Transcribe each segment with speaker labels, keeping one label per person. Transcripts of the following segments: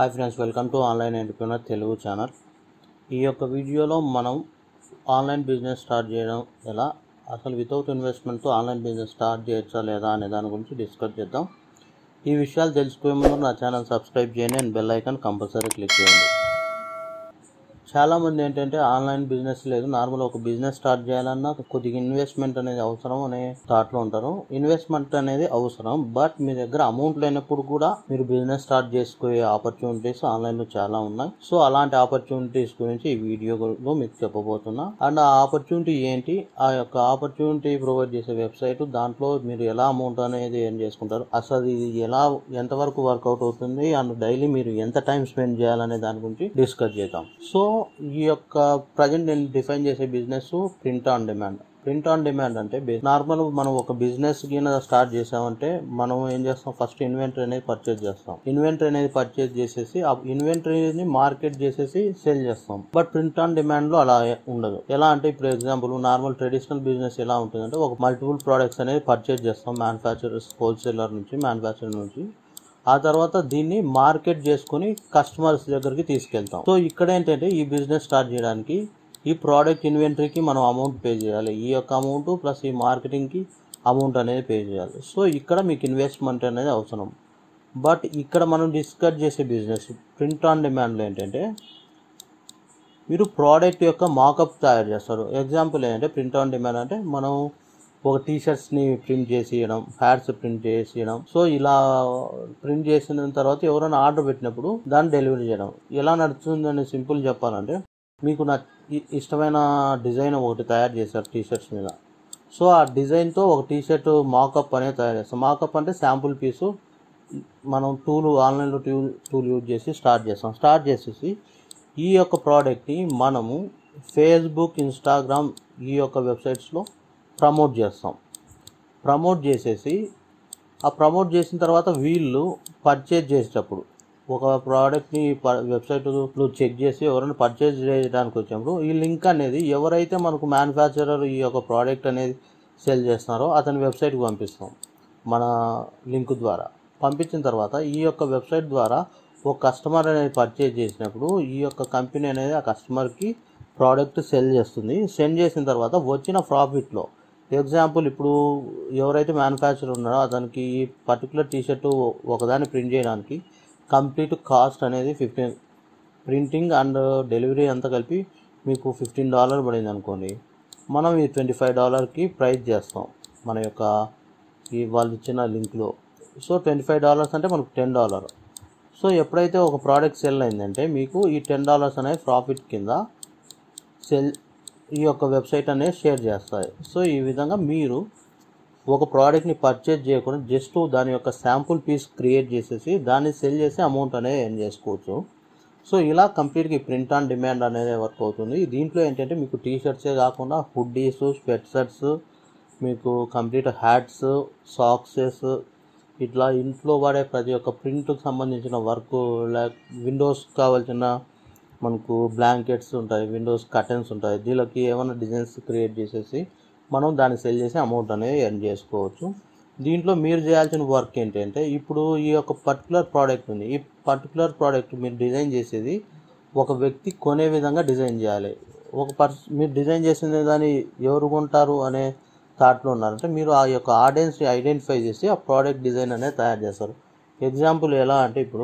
Speaker 1: hi friends welcome to online entrepreneur Telugu channel ఈ యొక్క వీడియోలో మనం ఆన్లైన్ బిజినెస్ స్టార్ట్ చేయడం ఎలా అసలు వితౌట్ ఇన్వెస్ట్మెంట్తో ఆన్లైన్ బిజినెస్ స్టార్ట్ చేయొచ్చా లేదా అనే దాని గురించి డిస్కస్ చేద్దాం ఈ విషయాలు తెలుసుకునే ముందు నా ఛానల్ సబ్స్క్రైబ్ చేయండి and bell icon compulsory click చేయండి చాలామంది ఏంటంటే ఆన్లైన్ బిజినెస్ లేదు నార్మల్ ఒక బిజినెస్ స్టార్ట్ చేయాలన్నా కొద్దిగా ఇన్వెస్ట్మెంట్ అనేది అవసరం అనే థాట్లో ఉంటారు ఇన్వెస్ట్మెంట్ అనేది అవసరం బట్ మీ దగ్గర అమౌంట్ లేనప్పుడు కూడా మీరు బిజినెస్ స్టార్ట్ చేసుకునే ఆపర్చునిటీస్ ఆన్లైన్లో చాలా ఉన్నాయి సో అలాంటి ఆపర్చునిటీస్ గురించి ఈ వీడియోలో మీకు చెప్పబోతున్నా అండ్ ఆ ఆపర్చునిటీ ఏంటి ఆ యొక్క ఆపర్చునిటీ ప్రొవైడ్ చేసే వెబ్సైట్ దాంట్లో మీరు ఎలా అమౌంట్ అనేది ఏం చేసుకుంటారు అసలు ఇది ఎలా ఎంతవరకు వర్కౌట్ అవుతుంది అండ్ డైలీ మీరు ఎంత టైం స్పెండ్ చేయాలనే దాని గురించి డిస్కస్ చేద్దాం సో ఈ యొక్క ప్రజెంట్ నేను డిఫైన్ చేసే business print on demand print on demand అంటే నార్మల్ మనం ఒక బిజినెస్ కింద స్టార్ట్ చేసామంటే మనం ఏం చేస్తాం ఫస్ట్ ఇన్వెంటరీ అనేది పర్చేజ్ చేస్తాం ఇన్వెంటరీ అనేది పర్చేజ్ చేసేసి ఆ ఇన్వెంటరీని మార్కెట్ చేసేసి సేల్ చేస్తాం బట్ ప్రింట్ ఆన్ డిమాండ్ లో అలా ఉండదు ఎలా అంటే ఇప్పుడు ఎగ్జాంపుల్ నార్మల్ ట్రెడిషనల్ బిజినెస్ ఎలా ఉంటుందంటే ఒక మల్టిపుల్ ప్రోడక్ట్స్ అనేది పర్చేజ్ చేస్తాం మ్యానుఫ్యాక్చరర్స్ హోల్సేలర్ నుంచి మ్యానుఫ్యాక్చరర్ నుంచి ఆ తర్వాత దీన్ని మార్కెట్ చేసుకుని కస్టమర్స్ దగ్గరికి తీసుకెళ్తాం సో ఇక్కడ ఏంటంటే ఈ బిజినెస్ స్టార్ట్ చేయడానికి ఈ ప్రోడక్ట్ ఇన్వెంటరీకి మనం అమౌంట్ పే చేయాలి ఈ యొక్క అమౌంట్ ప్లస్ ఈ మార్కెటింగ్కి అమౌంట్ అనేది పే చేయాలి సో ఇక్కడ మీకు ఇన్వెస్ట్మెంట్ అనేది అవసరం బట్ ఇక్కడ మనం డిస్కస్ చేసే బిజినెస్ ప్రింట్ ఆన్ డిమాండ్లో ఏంటంటే మీరు ప్రోడక్ట్ యొక్క మాకప్ తయారు చేస్తారు ఎగ్జాంపుల్ ఏంటంటే ప్రింట్ ఆన్ డిమాండ్ అంటే మనం ఒక టీ షర్ట్స్ని ప్రింట్ చేసి ఇవ్వడం హ్యాట్స్ ప్రింట్ చేసి ఇవ్వడం సో ఇలా ప్రింట్ చేసిన తర్వాత ఎవరైనా ఆర్డర్ పెట్టినప్పుడు దాన్ని డెలివరీ చేయడం ఎలా నడుస్తుందని సింపుల్ చెప్పాలంటే మీకు నా ఇష్టమైన డిజైన్ ఒకటి తయారు చేశారు టీ షర్ట్స్ మీద సో ఆ డిజైన్తో ఒక టీ షర్ట్ మాకప్ అనేది తయారు చేస్తాం మాకప్ అంటే శాంపుల్ పీసు మనం టూల్ ఆన్లైన్లో టూల్ టూల్ యూజ్ చేసి స్టార్ట్ చేస్తాం స్టార్ట్ చేసేసి ఈ యొక్క ప్రోడక్ట్ని మనము ఫేస్బుక్ ఇన్స్టాగ్రామ్ ఈ యొక్క వెబ్సైట్స్లో ప్రమోట్ చేస్తాం ప్రమోట్ చేసేసి ఆ ప్రమోట్ చేసిన తర్వాత వీళ్ళు పర్చేజ్ చేసేటప్పుడు ఒక ప్రోడక్ట్ని వెబ్సైట్లో చెక్ చేసి ఎవరైనా పర్చేజ్ చేయడానికి వచ్చినప్పుడు ఈ లింక్ అనేది ఎవరైతే మనకు మ్యానుఫ్యాక్చరర్ ఈ యొక్క ప్రోడక్ట్ అనేది సెల్ చేస్తున్నారో అతని వెబ్సైట్కి పంపిస్తాం మన లింక్ ద్వారా పంపించిన తర్వాత ఈ యొక్క వెబ్సైట్ ద్వారా ఒక కస్టమర్ అనేది పర్చేజ్ చేసినప్పుడు ఈ యొక్క కంపెనీ అనేది ఆ కస్టమర్కి ప్రోడక్ట్ సెల్ చేస్తుంది సెండ్ చేసిన తర్వాత వచ్చిన ప్రాఫిట్లో ఎగ్జాంపుల్ ఇప్పుడు ఎవరైతే మ్యానుఫ్యాక్చర్ ఉన్నారో అతనికి ఈ పర్టికులర్ టీషర్ట్ ఒకదాన్ని ప్రింట్ చేయడానికి కంప్లీట్ కాస్ట్ అనేది ఫిఫ్టీన్ ప్రింటింగ్ అండ్ డెలివరీ అంతా కలిపి మీకు ఫిఫ్టీన్ డాలర్ పడింది అనుకోండి మనం ఈ ట్వంటీ ఫైవ్ డాలర్కి ప్రైస్ చేస్తాం మన యొక్క ఈ వాళ్ళు ఇచ్చిన లింక్లో సో ట్వంటీ ఫైవ్ డాలర్స్ అంటే మనకు టెన్ డాలర్ సో ఎప్పుడైతే ఒక ప్రోడక్ట్ సెల్ అయిందంటే మీకు ఈ టెన్ డాలర్స్ అనేది ప్రాఫిట్ కింద సెల్ ఈ యొక్క వెబ్సైట్ అనేది షేర్ చేస్తాయి సో ఈ విధంగా మీరు ఒక ప్రోడక్ట్ని పర్చేజ్ చేయకుండా జస్ట్ దాని యొక్క శాంపుల్ పీస్ క్రియేట్ చేసేసి దాన్ని సెల్ చేసి అమౌంట్ అనేది ఎర్న్ చేసుకోవచ్చు సో ఇలా కంప్లీట్గా ఈ ప్రింట్ ఆన్ డిమాండ్ అనేది వర్క్ అవుతుంది దీంట్లో ఏంటంటే మీకు టీ షర్ట్సే కాకుండా హుడ్డీస్ స్వెట్ షర్ట్స్ మీకు కంప్లీట్ హ్యాట్స్ సాక్సెస్ ఇట్లా ఇంట్లో వాడే ప్రతి ఒక్క ప్రింట్కి సంబంధించిన వర్క్ లైక్ విండోస్ కావాల్సిన మనకు బ్లాంకెట్స్ ఉంటాయి విండోస్ కర్టెన్స్ ఉంటాయి దీనికి ఏమైనా డిజైన్స్ క్రియేట్ చేసేసి మనం దాన్ని సెల్ చేసి అమౌంట్ అనేది ఎర్న్ చేసుకోవచ్చు దీంట్లో మీరు చేయాల్సిన వర్క్ ఏంటంటే ఇప్పుడు ఈ యొక్క పర్టికులర్ ప్రోడక్ట్ ఉంది ఈ పర్టికులర్ ప్రోడక్ట్ మీరు డిజైన్ చేసేది ఒక వ్యక్తి కొనే విధంగా డిజైన్ చేయాలి ఒక పర్స్ మీరు డిజైన్ చేసిన దాన్ని ఎవరు కొంటారు అనే థాట్లో ఉన్నారంటే మీరు ఆ యొక్క ఆడియన్స్ని ఐడెంటిఫై చేసి ఆ ప్రోడక్ట్ డిజైన్ అనేది తయారు చేస్తారు ఎగ్జాంపుల్ ఎలా అంటే ఇప్పుడు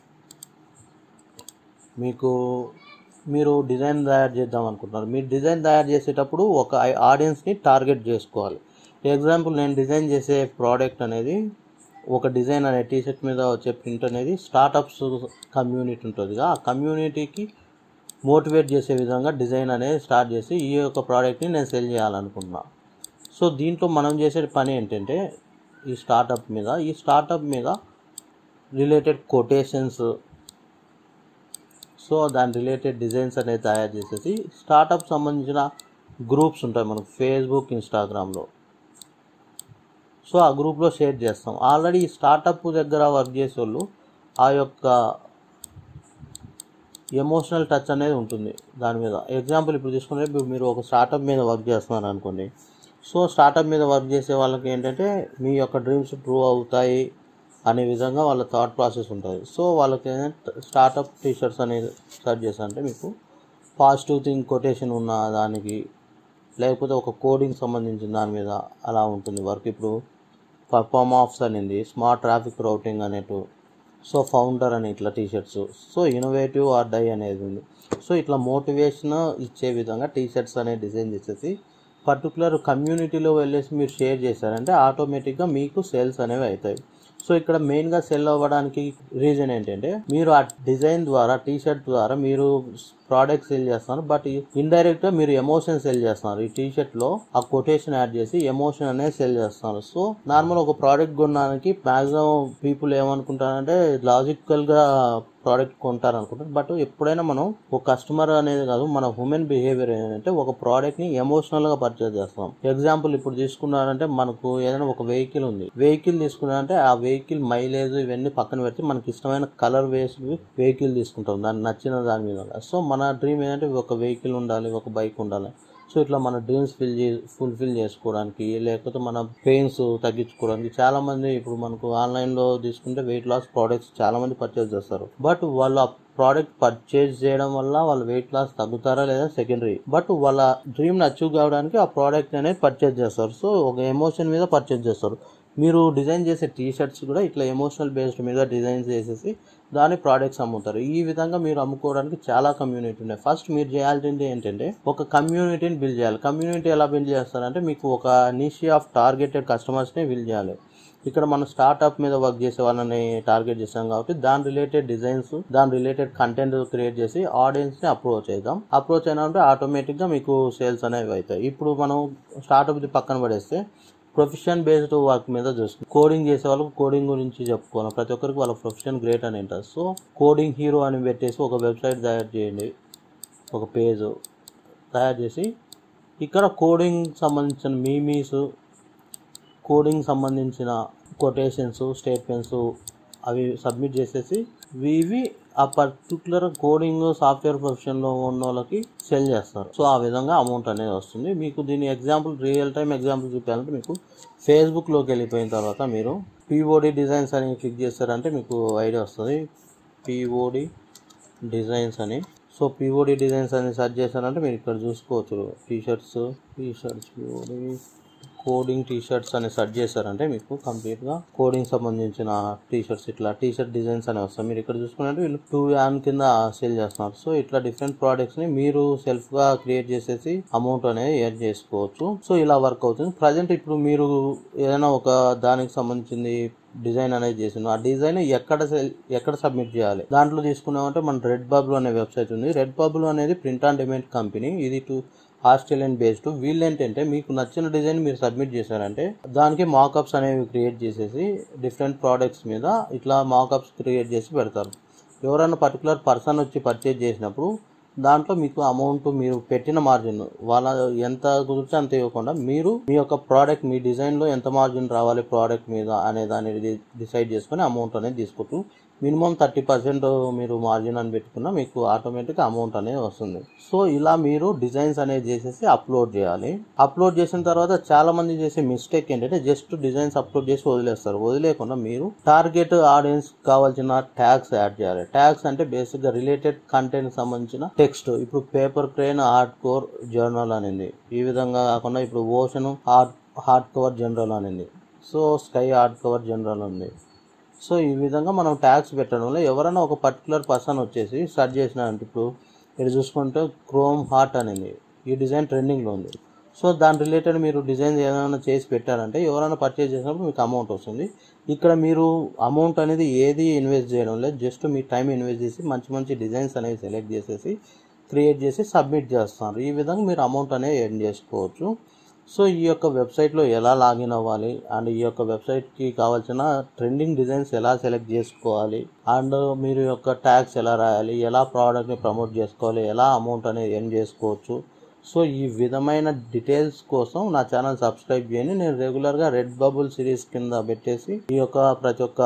Speaker 1: మీకు మీరు డిజైన్ తయారు చేద్దాం అనుకుంటున్నారు మీరు డిజైన్ తయారు చేసేటప్పుడు ఒక ఆడియన్స్ని టార్గెట్ చేసుకోవాలి ఎగ్జాంపుల్ నేను డిజైన్ చేసే ప్రోడక్ట్ అనేది ఒక డిజైన్ అనే టీషర్ట్ మీద వచ్చే ప్రింట్ అనేది స్టార్టప్స్ కమ్యూనిటీ ఉంటుంది ఆ కమ్యూనిటీకి మోటివేట్ చేసే విధంగా డిజైన్ అనేది స్టార్ట్ చేసి ఈ యొక్క ప్రోడక్ట్ని నేను సెల్ చేయాలనుకుంటున్నా సో దీంట్లో మనం చేసే పని ఏంటంటే ఈ స్టార్టప్ మీద ఈ స్టార్టప్ మీద రిలేటెడ్ కొటేషన్స్ సో దాని రిలేటెడ్ డిజైన్స్ అనేది తయారు చేసేసి స్టార్టప్ సంబంధించిన గ్రూప్స్ ఉంటాయి మనకు ఫేస్బుక్ ఇన్స్టాగ్రామ్లో సో ఆ గ్రూప్లో షేర్ చేస్తాం ఆల్రెడీ ఈ స్టార్టప్ దగ్గర వర్క్ చేసే వాళ్ళు ఆ యొక్క ఎమోషనల్ టచ్ అనేది ఉంటుంది దాని మీద ఎగ్జాంపుల్ ఇప్పుడు తీసుకుంటే ఇప్పుడు మీరు ఒక స్టార్టప్ మీద వర్క్ చేస్తున్నారు అనుకోండి సో స్టార్టప్ మీద వర్క్ చేసే వాళ్ళకి ఏంటంటే మీ యొక్క డ్రీమ్స్ ట్రూ అవుతాయి అనే విధంగా వాళ్ళ థాట్ ప్రాసెస్ ఉంటుంది సో వాళ్ళకి ఏంటంటే స్టార్టప్ టీషర్ట్స్ అనేది సెర్చ్ చేస్తా అంటే మీకు పాజిటివ్ థింగ్ కొటేషన్ ఉన్న దానికి లేకపోతే ఒక కోడింగ్ సంబంధించిన దాని మీద అలా ఉంటుంది వర్క్ ఇప్పుడు పర్ఫార్మ్ ఆఫ్స్ అనేది స్మార్ట్ ట్రాఫిక్ రౌటింగ్ అనేటు సో ఫౌండర్ అని ఇట్లా T shirts so innovative or die అనేది ఉంది సో ఇట్లా మోటివేషన్ ఇచ్చే విధంగా టీషర్ట్స్ అనేది డిజైన్ చేసేసి పర్టికులర్ కమ్యూనిటీలో వెళ్ళేసి మీరు షేర్ చేశారంటే ఆటోమేటిక్గా మీకు సేల్స్ అనేవి అవుతాయి సో ఇక్కడ మెయిన్గా సెల్ అవ్వడానికి రీజన్ ఏంటంటే మీరు ఆ డిజైన్ ద్వారా టీ షర్ట్ ద్వారా మీరు ప్రోడక్ట్ సెల్ చేస్తున్నారు బట్ ఇండైరెక్ట్ గా మీరు ఎమోషన్ సెల్ చేస్తున్నారు ఈ టీ షర్ట్ లో ఆ కొటేషన్ యాడ్ చేసి ఎమోషన్ అనేది సెల్ చేస్తున్నారు సో నార్మల్ ఒక ప్రోడక్ట్ కొనడానికి మాక్సిమం పీపుల్ ఏమనుకుంటారంటే లాజికల్ గా ప్రోడక్ట్ కొంటారు అనుకుంటారు బట్ ఎప్పుడైనా మనం ఒక కస్టమర్ అనేది కాదు మన హ్యూమన్ బిహేవియర్ ఏంటంటే ఒక ప్రోడక్ట్ ని ఎమోషనల్ గా పర్చేస్ చేస్తాం ఎగ్జాంపుల్ ఇప్పుడు తీసుకున్నారంటే మనకు ఏదైనా ఒక వెహికల్ ఉంది వెహికల్ తీసుకున్నారంటే ఆ వెహికల్ మైలేజ్ ఇవన్నీ పక్కన పెడితే మనకి ఇష్టమైన కలర్ వేసి వెహికల్ తీసుకుంటాం దాన్ని నచ్చిన దాని మీద సో మన డ్రీమ్ ఏంటంటే ఒక వెహికల్ ఉండాలి ఒక బైక్ ఉండాలి సో ఇట్లా మన డ్రీమ్స్ ఫిల్ చే ఫుల్ఫిల్ చేసుకోవడానికి లేకపోతే మన పెయిన్స్ తగ్గించుకోవడానికి చాలా మంది ఇప్పుడు మనకు ఆన్లైన్లో తీసుకుంటే వెయిట్ లాస్ ప్రోడక్ట్స్ చాలా మంది పర్చేస్ చేస్తారు బట్ వాళ్ళు ఆ ప్రోడక్ట్ పర్చేస్ చేయడం వల్ల వాళ్ళ వెయిట్ లాస్ తగ్గుతారా లేదా సెకండరీ బట్ వాళ్ళ డ్రీమ్ అచీవ్ కావడానికి ఆ ప్రోడక్ట్ అనేది పర్చేస్ చేస్తారు సో ఒక ఎమోషన్ మీద పర్చేస్ చేస్తారు మీరు డిజైన్ చేసే టీ షర్ట్స్ కూడా ఇట్లా ఎమోషనల్ బేస్డ్ మీద డిజైన్ చేసేసి దాని ప్రోడక్ట్స్ అమ్ముతారు ఈ విధంగా మీరు అమ్ముకోవడానికి చాలా కమ్యూనిటీ ఉన్నాయి ఫస్ట్ మీరు చేయాల్సింది ఏంటంటే ఒక కమ్యూనిటీని బిల్డ్ చేయాలి కమ్యూనిటీ ఎలా బిల్డ్ చేస్తారంటే మీకు ఒక నిషి ఆఫ్ టార్గెటెడ్ కస్టమర్స్ని బిల్డ్ చేయాలి ఇక్కడ మనం స్టార్ట్అప్ మీద వర్క్ చేసే వాళ్ళని టార్గెట్ చేస్తాం కాబట్టి దాని రిలేటెడ్ డిజైన్స్ దాని రిలేటెడ్ కంటెంట్ క్రియేట్ చేసి ఆడియన్స్ ని అప్రోచ్ చేద్దాం అప్రోచ్ అయినా ఆటోమేటిక్ గా మీకు సేల్స్ అనేవి అవుతాయి ఇప్పుడు మనం స్టార్ట్అప్ పక్కన పడేస్తే ప్రొఫెషన్ బేస్డ్ వర్క్ మీద చూసుకుంటాం కోడింగ్ చేసే వాళ్ళకి కోడింగ్ గురించి చెప్పుకోవాలి ప్రతి ఒక్కరికి వాళ్ళ ప్రొఫెషన్ గ్రేట్ అని ఉంటుంది సో కోడింగ్ హీరో అని పెట్టేసి ఒక వెబ్సైట్ తయారు చేయండి ఒక పేజ్ తయారు చేసి ఇక్కడ కోడింగ్ సంబంధించిన మీమీస్ కోడింగ్ సంబంధించిన కొటేషన్స్ స్టేట్మెంట్స్ అవి సబ్మిట్ చేసేసి ఇవి ఆ పర్టికులర్ కోడింగ్ సాఫ్ట్వేర్ ప్రొఫెషన్లో ఉన్న వాళ్ళకి సెల్ చేస్తారు సో ఆ విధంగా అమౌంట్ అనేది వస్తుంది మీకు దీని ఎగ్జాంపుల్ రియల్ టైం ఎగ్జాంపుల్ చూపించాలంటే మీకు ఫేస్బుక్లోకి వెళ్ళిపోయిన తర్వాత మీరు పిఓడి డిజైన్స్ అని క్లిక్ చేస్తారంటే మీకు ఐడియా వస్తుంది పిఓడి డిజైన్స్ అని సో పిఓడి డిజైన్స్ అని సెర్చ్ చేశారంటే మీరు ఇక్కడ చూసుకోవచ్చు T shirts T shirts POD coding T shirts అని సెర్చ్ చేశారంటే మీకు కంప్లీట్గా కోడింగ్ సంబంధించిన టీ షర్ట్స్ ఇట్లా టీ షర్ట్ డిజైన్స్ అని వస్తాయి మీరు ఇక్కడ చూసుకున్నట్టు వీళ్ళు టూ యాన్ కింద సేల్ చేస్తున్నారు సో ఇట్లా డిఫరెంట్ ప్రోడక్ట్స్ ని మీరు సెల్ఫ్ గా క్రియేట్ చేసేసి అమౌంట్ అనేది ఎర్న్ చేసుకోవచ్చు సో ఇలా వర్క్ అవుతుంది ప్రజెంట్ ఇప్పుడు మీరు ఏదైనా ఒక దానికి సంబంధించింది డిజైన్ అనేది చేసిండు ఆ డిజైన్ ఎక్కడ సెల్- ఎక్కడ సబ్మిట్ చేయాలి దాంట్లో తీసుకున్నామంటే మన రెడ్ బబుల్ అనే వెబ్సైట్ ఉంది రెడ్ బబుల్ అనేది ప్రింట్ ఆన్ డిమాండ్ కంపెనీ ఇది టు ఆస్ట్రేలియన్ బేస్డ్ వీళ్ళు ఏంటంటే మీకు నచ్చిన డిజైన్ మీరు సబ్మిట్ చేశారంటే దానికి మాకప్స్ అనేవి క్రియేట్ చేసేసి డిఫరెంట్ ప్రోడక్ట్స్ మీద ఇట్లా మాకప్స్ క్రియేట్ చేసి పెడతారు ఎవరైనా పర్టికులర్ పర్సన్ వచ్చి పర్చేజ్ చేసినప్పుడు దాంట్లో మీకు అమౌంట్ మీరు పెట్టిన మార్జిన్ వాళ్ళ ఎంత కుదిరితే అంత ఇవ్వకుండా మీరు మీ యొక్క ప్రోడక్ట్ మీ డిజైన్లో ఎంత మార్జిన్ రావాలి ప్రోడక్ట్ మీద అనే దాన్ని డిసైడ్ చేసుకొని అమౌంట్ అనేది తీసుకుంటూ మినిమం థర్టీ పర్సెంట్ మీరు మార్జిన్ అని పెట్టుకున్నా మీకు ఆటోమేటిక్ అమౌంట్ అనేది వస్తుంది సో ఇలా మీరు డిజైన్స్ అనేది చేసేసి అప్లోడ్ చేయాలి అప్లోడ్ చేసిన తర్వాత చాలా మంది చేసే మిస్టేక్ ఏంటంటే జస్ట్ డిజైన్స్ అప్లోడ్ చేసి వదిలేస్తారు వదిలేకుండా మీరు టార్గెట్ ఆడియన్స్ కావాల్సిన ట్యాగ్స్ యాడ్ చేయాలి ట్యాగ్స్ అంటే బేసిక్ గా రిలేటెడ్ కంటెంట్ సంబంధించిన టెక్స్ట్ ఇప్పుడు paper crane hard core journal అనేది ఈ విధంగా కాకుండా ఇప్పుడు ocean hard hard cover journal అనేది so sky hard cover journal ఉంది సో ఈ విధంగా మనం ట్యాగ్స్ పెట్టడం వల్ల ఎవరైనా ఒక పర్టికులర్ పర్సన్ వచ్చేసి సెర్చ్ చేసినారంటే ఇప్పుడు ఇక్కడ చూసుకుంటే క్రోమ్ హార్ట్ అనేది ఈ డిజైన్ ట్రెండింగ్లో ఉంది సో దాని రిలేటెడ్ మీరు డిజైన్ ఏదైనా చేసి పెట్టారంటే ఎవరైనా పర్చేజ్ చేసినప్పుడు మీకు అమౌంట్ వస్తుంది ఇక్కడ మీరు అమౌంట్ అనేది ఏది ఇన్వెస్ట్ చేయడం లేదు జస్ట్ మీ టైం ఇన్వెస్ట్ చేసి మంచి మంచి డిజైన్స్ అనేవి సెలెక్ట్ చేసేసి క్రియేట్ చేసి సబ్మిట్ చేస్తున్నారు ఈ విధంగా మీరు అమౌంట్ అనేది ఎర్న్ చేసుకోవచ్చు సో ఈ యొక్క వెబ్సైట్లో ఎలా లాగిన్ అవ్వాలి అండ్ ఈ యొక్క వెబ్సైట్కి కావాల్సిన ట్రెండింగ్ డిజైన్స్ ఎలా సెలెక్ట్ చేసుకోవాలి అండ్ మీరు యొక్క ట్యాగ్స్ ఎలా రాయాలి ఎలా ప్రోడక్ట్ని ప్రమోట్ చేసుకోవాలి ఎలా అమౌంట్ అనేది ఎర్న్ చేసుకోవచ్చు సో ఈ విధమైన డీటెయిల్స్ కోసం నా ఛానల్ సబ్స్క్రైబ్ చేయండి నేను రెగ్యులర్గా రెడ్ బబుల్ సిరీస్ కింద పెట్టేసి ఈ యొక్క ప్రతి ఒక్క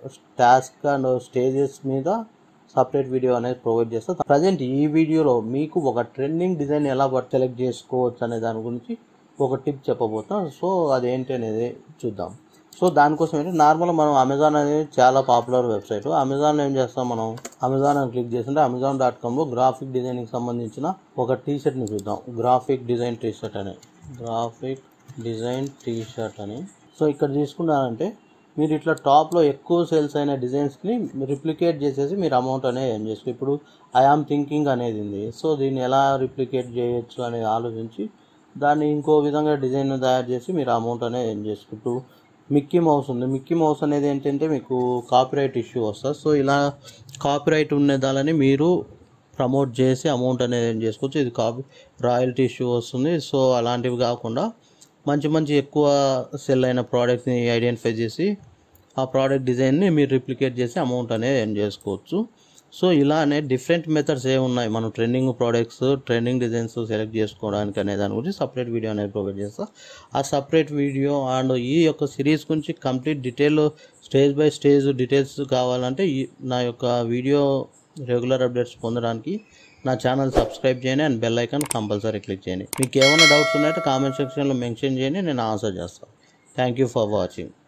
Speaker 1: టాస్క్ అండ్ స్టేజెస్ మీద సపరేట్ వీడియో అనేది ప్రొవైడ్ చేస్తా ప్రజెంట్ ఈ వీడియోలో మీకు ఒక ట్రెండింగ్ డిజైన్ ఎలా సెలెక్ట్ చేసుకోవచ్చు అనే దాని గురించి ఒక టిప్ చెప్పబోతున్నా సో అదేంటి అనేది చూద్దాం సో దానికోసం ఏంటి నార్మల్ మనం అమెజాన్ అనేది చాలా పాపులర్ వెబ్సైట్ అమెజాన్ ఏం చేస్తాం మనం అమెజాన్ అని క్లిక్ చేస్తుంటే అమెజాన్ డాట్ కామ్లో గ్రాఫిక్ డిజైనింగ్ సంబంధించిన ఒక టీ షర్ట్ని చూద్దాం గ్రాఫిక్ డిజైన్ టీ షర్ట్ అని గ్రాఫిక్ డిజైన్ టీ షర్ట్ అని సో ఇక్కడ తీసుకున్నారంటే మీరు ఇట్లా టాప్లో ఎక్కువ సేల్స్ అయిన డిజైన్స్ని రిప్లికేట్ చేసేసి మీరు అమౌంట్ అనేది ఏం చేసుకో ఇప్పుడు ఐ ఆమ్ థింకింగ్ అనేది ఉంది సో దీన్ని ఎలా రిప్లికేట్ చేయొచ్చు అనేది ఆలోచించి దాన్ని ఇంకో విధంగా డిజైన్ తయారు చేసి మీరు అమౌంట్ అనేది ఏం చేసుకుంటూ మిక్కీ మౌస్ ఉంది మిక్కీ మౌస్ అనేది ఏంటంటే మీకు కాపీరైట్ ఇష్యూ వస్తుంది సో ఇలా కాపీరైట్ ఉన్న దానిని మీరు ప్రమోట్ చేసి అమౌంట్ అనేది ఏం చేసుకోవచ్చు ఇది కాపీ రాయల్టీ ఇష్యూ వస్తుంది సో అలాంటివి కాకుండా మంచి మంచి ఎక్కువ సెల్ అయిన ప్రోడక్ట్ని ఐడెంటిఫై చేసి ఆ ప్రోడక్ట్ డిజైన్ని మీరు రిప్లికేట్ చేసి అమౌంట్ అనేది ఎర్న్ చేసుకోవచ్చు సో ఇలానే డిఫరెంట్ మెథడ్స్ ఏ ఉన్నాయి మనం trending products trending designs select చేసుకోవడానికి అనే దాని గురించి సపరేట్ వీడియో అనేది ప్రొవైడ్ చేస్తా ఆ సపరేట్ వీడియో అండ్ ఈ యొక్క సిరీస్ గురించి complete detail stage by stage details కావాలంటే ఈ నా యొక్క వీడియో రెగ్యులర్ అప్డేట్స్ పొందడానికి నా ఛానల్ సబ్స్క్రైబ్ చేయండి and bell icon compulsory click చేయండి మీకు ఏమైనా డౌట్స్ ఉన్నాయంటే కామెంట్ సెక్షన్లో మెన్షన్ చేయండి నేను ఆన్సర్ చేస్తాను థ్యాంక్ యూ ఫర్ వాచింగ్